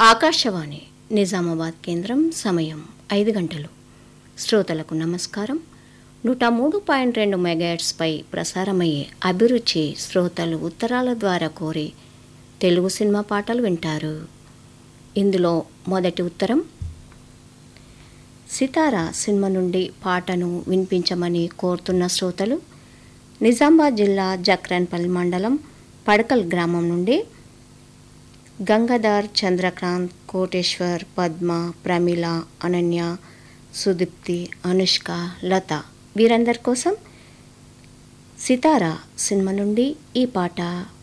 ఆకాశవాణి నిజామాబాద్ కేంద్రం సమయం ఐదు గంటలు శ్రోతలకు నమస్కారం నూట మూడు పాయింట్ రెండు మెగాట్స్పై ప్రసారమయ్యే అభిరుచి శ్రోతలు ఉత్తరాల ద్వారా కోరి తెలుగు సినిమా పాటలు వింటారు ఇందులో మొదటి ఉత్తరం సితారా సినిమా నుండి పాటను వినిపించమని కోరుతున్న శ్రోతలు నిజామాబాద్ జిల్లా జక్రన్పల్లి మండలం పడకల్ గ్రామం నుండి గంగాధర్ చంద్రకాంత్ కోటేశ్వర్ పద్మ ప్రమిళ అనన్య సుదీప్తి అనుష్క లత వీరందరి కోసం సితారా సినిమా నుండి ఈ పాట